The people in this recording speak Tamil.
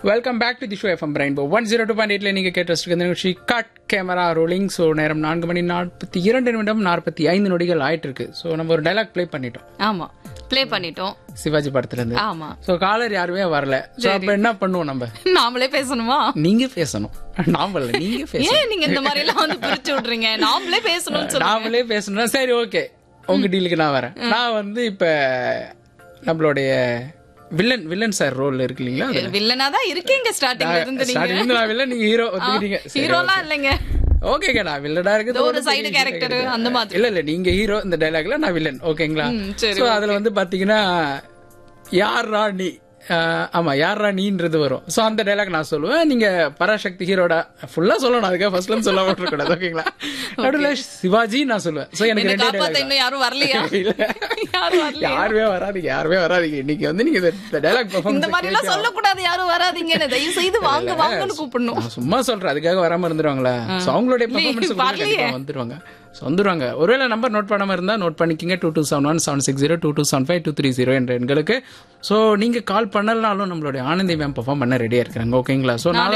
Welcome back to the show FM brain one zero two point எயிட்ல நீங்க கேட்டு இருக்க நிகழ்ச்சி கட் கேமரா ரோலிங் ஸோ நேரம் நான்கு மணி நாற்பத்தி இரண்டு நிமிடம் நாற்பத்தி ஐந்து நொடிகள் ஆயிட்டு இருக்கு ஸோ நம்ம ஒரு டைலாக் ப்ளே பண்ணிட்டோம் ஆமா ப்ளே பண்ணிட்டோம் சிவாஜி படத்துல இருந்து ஆமா ஸோ காலர் யாருமே வரல ஸோ அப்ப என்ன பண்ணுவோம் நம்ம நாமளே பேசணுமா நீங்க பேசணும் நாம இல்ல நீங்க பேசணும் ஏன் நீங்க இந்த மாதிரி எல்லாம் வந்து பிரிச்சு விடுறீங்க நாமளே பேசணும்னு சொல்லுங்க நாமளே பேசணும் சரி ஓகே உங்க டீலுக்கு நான் வரேன் நான் வந்து இப்ப நம்மளுடைய வில்லன் வில்லன் சார் ரோல் இருக்கு இல்லைங்களா அதுல. வில்லனா தான் இருக்கீங்க ஸ்டார்டிங்ல இருந்து நீங்க Starting இருந்து நான் வில்லன் நீங்க ஹீரோ ஒத்துக்கிட்டீங்க சரி, ஹீரோலாம் இல்லைங்க ஓகேங்க நான் வில்லனா இருக்குது ஒரு சைடு கேரக்டர் அந்த மாதிரி இல்ல இல்ல நீங்க ஹீரோ இந்த டைலாக்ல நான் வில்லன் ஓகேங்களா ம், சரி, சோ அதுல வந்து பாத்தீங்கன்னா யாரா நீ ஆஹ், ஆமா யாரா நீன்றது வரும் சோ அந்த டைலாக் நான் சொல்லுவேன் நீங்க பராசக்தி ஹீரோட ஃபுல்லா சொல்லணும் அதுக்காக ஃபர்ஸ்ட்ல இருந்து சொல்ல விட்டுறக்கூடாது ஓகேங்களா நடுவுல சிவாஜி நான் சொல்லுவேன் சோ எனக்கு என்ன ரெண்டே காப்பாத்த டைலாக் இன்னும் யாரும் வரலையா இல்ல யாரும் வரலையா யாருமே வராதீங்க யாருமே வராதீங்க இன்னைக்கு வந்து நீங்க இந்த டைலாக் இந்த பெர்ஃபார்மன்ஸ் மாதிரி எல்லாம் சொல்லக்கூடாது யாரும் வராதீங்கன்னு தயவு செய்து வாங்க வாங்கன்னு கூப்பிடணும் நான் சும்மா சொல்றேன் அதுக்காக வராம இருந்துருவாங்களா சோ அவங்களுடைய பெர்ஃபார்மன்ஸ் வரலையே. வந்துருவாங்க So, வந்துருவாங்க ஒருவேளை நம்பர் நோட் பண்ணாம இருந்தா நோட் பண்ணிக்கிங்க two two seven one seven six zero two two seven five two three zero என்ற எண்களுக்கு ஸோ நீங்க கால் பண்ணலனாலும் நம்மளுடைய ஆனந்தி மேம் பெர்ஃபார்ம் பண்ண ரெடியா இருக்கிறாங்க ஓகேங்களா ஸோ